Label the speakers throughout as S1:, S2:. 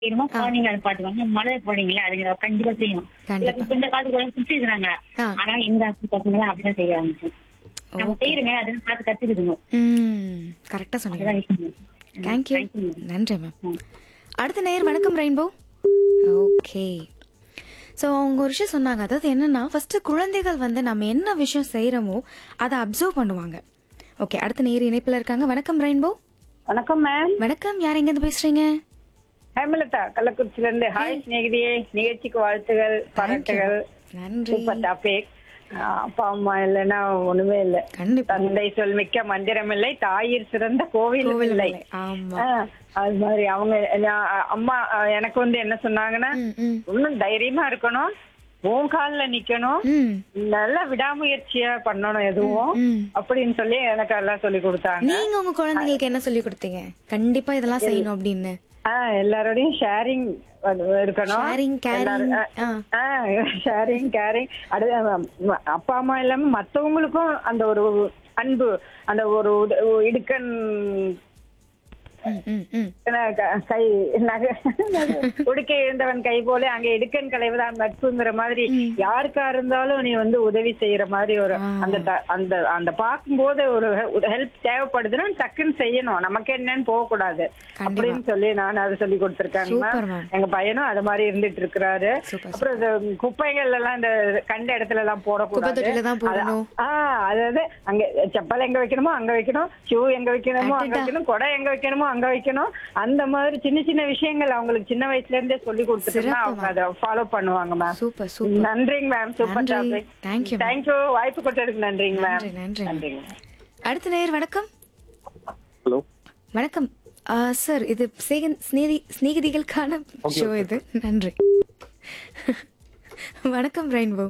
S1: செய்யணுமோ குழந்தைங்க அதை பாத்துக்கோங்க மழை போனீங்களா அதுங்க கண்டிப்பா செய்யும்
S2: கண்டிப்பா.
S1: இப்ப இந்த காலத்து குழந்தை சுத்திக்கிறாங்க
S2: ஆ.
S1: ஆனா எங்க ஆசை பசங்க அப்படிதான் செய்யறாங்க நம்ம
S2: Okay.
S1: செய்யறங்க அதெல்லாம் பார்த்து கத்துக்குதுங்க
S2: ம் கரெக்டா சொன்னீங்க
S1: அதுதான் விஷயம்
S2: தேங்க்யூ
S1: Thank you.
S2: நன்றி மேம்
S1: ம்.
S2: அடுத்த நேயர் வணக்கம் ரெயின்போ ஓகே ஸோ அவங்க ஒரு விஷயம் சொன்னாங்க அதாவது என்னன்னா ஃபர்ஸ்ட் குழந்தைகள் வந்து நம்ம என்ன விஷயம் செய்கிறோமோ அதை அப்சர்வ் பண்ணுவாங்க ஓகே அடுத்த நேயர் இணைப்பில் இருக்காங்க வணக்கம் ரெயின்போ
S3: வணக்கம் மேம்
S2: வணக்கம் யார் எங்கேருந்து பேசுறீங்க
S3: ஹேமலதா கள்ளக்குறிச்சில இருந்து ஹாய் சிநேகிதியே நிகழ்ச்சிக்கு வாழ்த்துகள் பாராட்டுகள்
S2: நன்றி
S3: சூப்பர் டாபிக் அப்பா அம்மா இல்லைன்னா ஒண்ணுமே இல்ல
S2: கண்டிப்பா
S3: தந்தை சொல் மிக்க மந்திரம் இல்லை தாயிர் சிறந்த கோவில்
S2: கோவில்
S3: இல்லை
S2: இல்லை. ஆமா
S3: ஆ, அது மாதிரி அவங்க நான் அம்மா ஆ, எனக்கு வந்து என்ன சொன்னாங்கன்னா
S2: ம் ம்
S3: இன்னும் தைரியமா இருக்கணும் உன் கால்ல நிக்கணும்
S2: ம்
S3: நல்ல விடாமுயற்சியா பண்ணணும் எதுவும்
S2: ம்
S3: அப்படின்னு சொல்லி எனக்கு எல்லாம் சொல்லி கொடுத்தாங்க
S2: நீங்க உங்க குழந்தைங்களுக்கு என்ன சொல்லி கொடுத்தீங்க கண்டிப்பா இதெல்லாம் செய்யணும் அப்படின்னு
S3: ஆஹ் எல்லாரோடையும் ஷேரிங் இருக்கணும்
S2: ஷேரிங் கேரிங்
S3: எல்லாரும், ஆ, ஷேரிங் கேரிங் அடுத்து அஹ், அப்பா அம்மா இல்லாம மத்தவங்களுக்கும் அந்த ஒரு அன்பு அந்த ஒரு உத- இடுக்கண்
S2: ம் ம் ம்
S3: க- கை நகை உடுக்கை இருந்தவன் கை போல அங்க இடுக்கன் களைவுதான் நட்புங்கிற மாதிரி யாருக்கா இருந்தாலும் நீ வந்து உதவி செய்யற மாதிரி ஒரு
S2: ஆ.
S3: அந்த த- அந்த அந்த பார்க்கும்போது ஒரு ஹெல்ப் தேவைப்படுதுன்னா டக்குன்னு செய்யணும் நமக்கு என்னன்னு போக கூடாது அப்படின்னு சொல்லி நான் அதை சொல்லி கொடுத்திருக்காங்க
S2: Super, ma'am.
S3: எங்க பையனும் அது மாதிரி இருந்துட்டு இருக்கிறாரு
S2: Super,
S3: அப்புறம் இந்த குப்பைகள் எல்லாம் இந்த கண்ட இடத்துல எல்லாம்
S2: குப்பை
S3: போடக்கூடாது
S2: தொட்டில தான் போடணும்
S3: ஆஹ் அதாவது அங்க செப்பல் எங்க வைக்கணுமோ அங்க வைக்கணும் ஷூ எங்க வைக்கணுமோ அங்க
S2: அடடா.
S3: வைக்கணும் குடை எங்க வைக்கணுமோ அங்க வைக்கணும் அந்த மாதிரி சின்ன சின்ன விஷயங்கள் அவங்களுக்கு சின்ன வயசுல இருந்தே சொல்லி கொடுத்துட்டோம்னா
S2: சிறப்பு,
S3: அவங்க அதை ஃபாலோ பண்ணுவாங்க மேம்
S2: சூப்பர் சூப்பர்
S3: நன்றிங்க மேம் சூப்பர்
S2: நன்றி.
S3: Topic
S2: Thank you, ma'am.
S3: Thank you வாய்ப்பு கொடுத்ததுக்கு நன்றிங்க மேம்
S2: நன்றி நன்றி
S3: நன்றிங்க
S2: அடுத்த நேயர் வணக்கம்
S4: ஹலோ
S2: வணக்கம் சார் இது சேகன் ஸ்நேகி ஸ்நேகிதிகளுக்கான ஷோ இது நன்றி வணக்கம் ரெயின்போ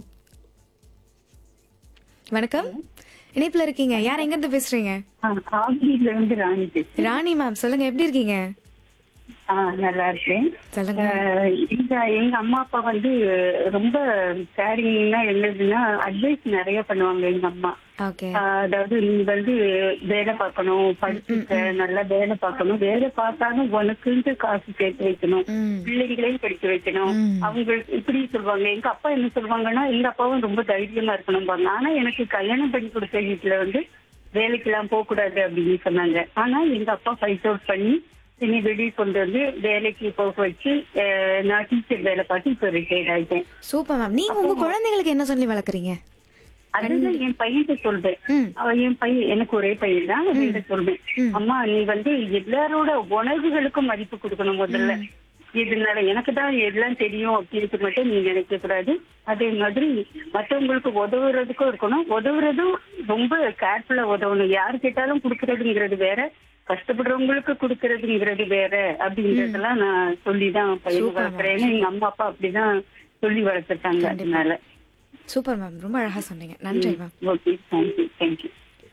S2: வணக்கம் இணைப்புல இருக்கீங்க யார் எங்க இருந்து பேசுறீங்க
S1: ஆங்கில இருந்து ராணி பேசுறேன்
S2: ராணி மேம் சொல்லுங்க எப்படி இருக்கீங்க
S1: ஆ, நல்லா இருக்கேன்
S2: சொல்லுங்க
S1: ஆஹ் எங்க எங்க அம்மா அப்பா வந்து ரொம்ப கேரிங்னா என்னதுன்னா அட்வைஸ் நிறைய பண்ணுவாங்க எங்க அம்மா
S2: ஓகே
S1: ஆஹ் அதாவது நீ வந்து வேலை பார்க்கணும் படிச்சுக்க நல்லா வேலை பார்க்கணும் வேலை பார்த்தாலும் உனக்குன்ட்டு காசு சேர்த்து வைக்கணும்
S2: ம்
S1: பிள்ளைங்களையும் படிக்க வைக்கணும்
S2: ம்.
S1: அவங்க இப்படி சொல்லுவாங்க எங்க அப்பா என்ன சொல்லுவாங்கன்னா எங்க அப்பாவும் ரொம்ப தைரியமா இருக்கணும்பாங்க ஆனா எனக்கு கல்யாணம் பண்ணி கொடுத்த வீட்டுல வந்து வேலைக்கெல்லாம் போக கூடாது அப்படின்னு சொன்னாங்க ஆனா எங்க அப்பா ஃபைட் அவுட் பண்ணி என்னை வெளியே கொண்டு வந்து வேலைக்கு போக வச்சு ஆஹ் நான் டீச்சர் வேலை பார்த்து இப்ப ரிட்டையர்ட் ஆயிட்டேன்
S2: சூப்பர் மேம் நீங்க உங்க குழந்தைகளுக்கு என்ன சொல்லி வளர்க்குறீங்க
S1: அதுதான் என் பையன்கிட்ட சொல்றேன்
S2: ம்
S1: அவன் என் பையன் எனக்கு ஒரே பையன் தான் அவன்கிட்ட சொல்றேன் அம்மா நீ வந்து எல்லாரோட உணர்வுகளுக்கும் மதிப்பு கொடுக்கணும் முதல்ல இதனால எனக்கு தான் எல்லாம் தெரியும் அப்படின்னு மட்டும் நீ நினைக்க கூடாது அதே மாதிரி மத்தவங்களுக்கு உதவுறதுக்கும் இருக்கணும் உதவுறதும் ரொம்ப கேர்ஃபுல்லா உதவணும் யாரு கேட்டாலும் கொடுக்கறதுங்கிறது வேற கஷ்டப்படுறவங்களுக்கு கொடுக்கறதுங்கிறது வேற அப்படிங்கறதெல்லாம் நான் சொல்லிதான் பையன்
S2: Super,
S1: வளர்க்குறேன் ஏன்னா எங்க அம்மா அப்பா அப்படிதான் சொல்லி வளர்த்துட்டாங்க அதனால
S2: சூப்பர் மேம் ரொம்ப அழகா சொன்னீங்க நன்றி ma'am
S1: okay thank you thank you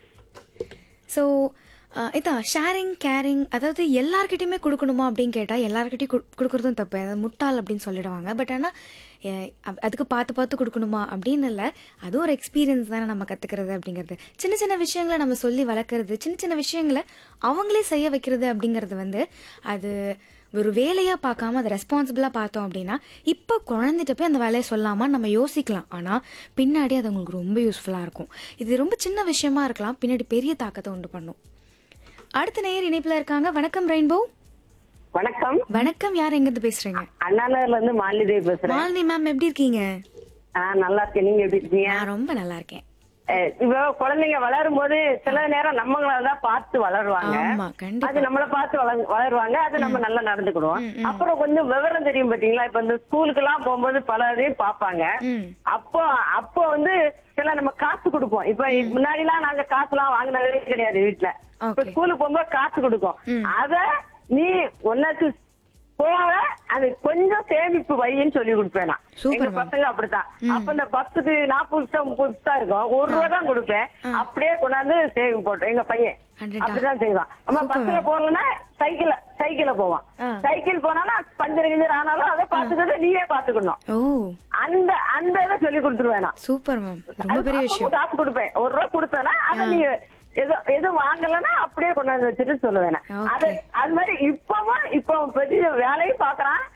S2: so இதான் ஷேரிங் கேரிங் அதாவது எல்லார்கிட்டயுமே கொடுக்கணுமா அப்படின்னு கேட்டால் எல்லார்கிட்டயும் கு- கொடுக்கறதும் தப்பு அதாவது முட்டாள் அப்படின்னு சொல்லிடுவாங்க பட் ஆனால் அதுக்கு பார்த்து பார்த்து கொடுக்கணுமா அப்படின்னு இல்லை அதுவும் ஒரு எக்ஸ்பீரியன்ஸ் தானே நம்ம கற்றுக்கிறது அப்படிங்கிறது சின்ன சின்ன விஷயங்களை நம்ம சொல்லி வளர்க்குறது சின்ன சின்ன விஷயங்களை அவங்களே செய்ய வைக்கிறது அப்படிங்கிறது வந்து அது ஒரு வேலையாக பார்க்காம அதை ரெஸ்பான்சிபிளாக பார்த்தோம் அப்படின்னா இப்போ குழந்தைகிட்ட போய் அந்த வேலையை சொல்லாமல் நம்ம யோசிக்கலாம் ஆனால் பின்னாடி அது அவங்களுக்கு ரொம்ப யூஸ்ஃபுல்லாக இருக்கும் இது ரொம்ப சின்ன விஷயமா இருக்கலாம் பின்னாடி பெரிய தாக்கத்தை உண்டு பண்ணும் அடுத்த நேயர் இணைப்புல இருக்காங்க வணக்கம் ரெயின்போ
S5: வணக்கம்
S2: வணக்கம் யார் எங்கிருந்து பேசுறீங்க
S5: அண்ணாநகர்ல இருந்து மாலிதேவி பேசுறேன்
S2: மாலினி மேம் எப்படி இருக்கீங்க
S5: ஆ, நல்லா இருக்கேன் நீங்க எப்படி இருக்கீங்க
S2: நான் ரொம்ப நல்லா இருக்கேன்
S5: அஹ், இப்போ குழந்தைங்க வளரும் போது சில நேரம் நம்மளதான் பார்த்து வளருவாங்க
S2: ஆமா கண்டிப்பா
S5: அது நம்மள பார்த்து வள- வளருவாங்க அது நம்ம நல்லா நடந்துக்கிடுவோம் அப்புறம் கொஞ்சம் விவரம் தெரியும் பாத்தீங்களா இப்ப இந்த ஸ்கூலுக்கு எல்லாம் போகும்போது பல இதையும் பார்ப்பாங்க
S2: ம்
S5: அப்போ அப்போ வந்து சில நம்ம காசு கொடுப்போம் இப்ப முன்னாடி எல்லாம் நாங்க காசு எல்லாம் வாங்கினதே கிடையாது வீட்டுல இப்ப
S2: Okay.
S5: ஸ்கூலுக்கு போகும்போது காசு கொடுக்கும் அத நீ உனக்கு போக அது கொஞ்சம் சேமிப்பு வைன்னு சொல்லி கொடுப்பேன் நான்
S2: Super,
S5: எங்க
S2: ma'am.
S5: பசங்க அப்படித்தான் அப்ப இந்த பத்துக்கு நாற்பது புதுசா முப்பது புதுசா இருக்கும் ஒரு ரூபா தான் கொடுப்பேன் அப்படியே கொண்டாந்து சேவிங் போட்டோம் எங்க பையன்
S2: அடடா.
S5: அப்படிதான் செய்வான் நம்ம
S2: Super,
S5: பஸ்ல போகலன்னா சைக்கிள்ல சைக்கிள்ல போவான்
S2: ஆ.
S5: சைக்கிள் போனானா பஞ்சர் கிஞ்சர் ஆனாலும் அதை பாத்துக்கிறது நீயே பாத்துக்கணும்
S2: ஓ
S5: அந்த அந்த இதை சொல்லி கொடுத்துருவேன் நான்
S2: சூப்பர் மேம் ரொம்ப பெரிய
S5: அப்பவும்
S2: விஷயம்
S5: காசு கொடுப்பேன் ஒரு ரூபா கொடுத்தேன்னா அதை நீ எது எதுவும் வாங்கலன்னா அப்படியே கொண்டாந்து வச்சுட்டு சொல்லுவேன் நான்.
S2: Okay.
S5: அது அது மாதிரி இப்பவும் இப்போ பெரிய வேலையும் பாக்குறான்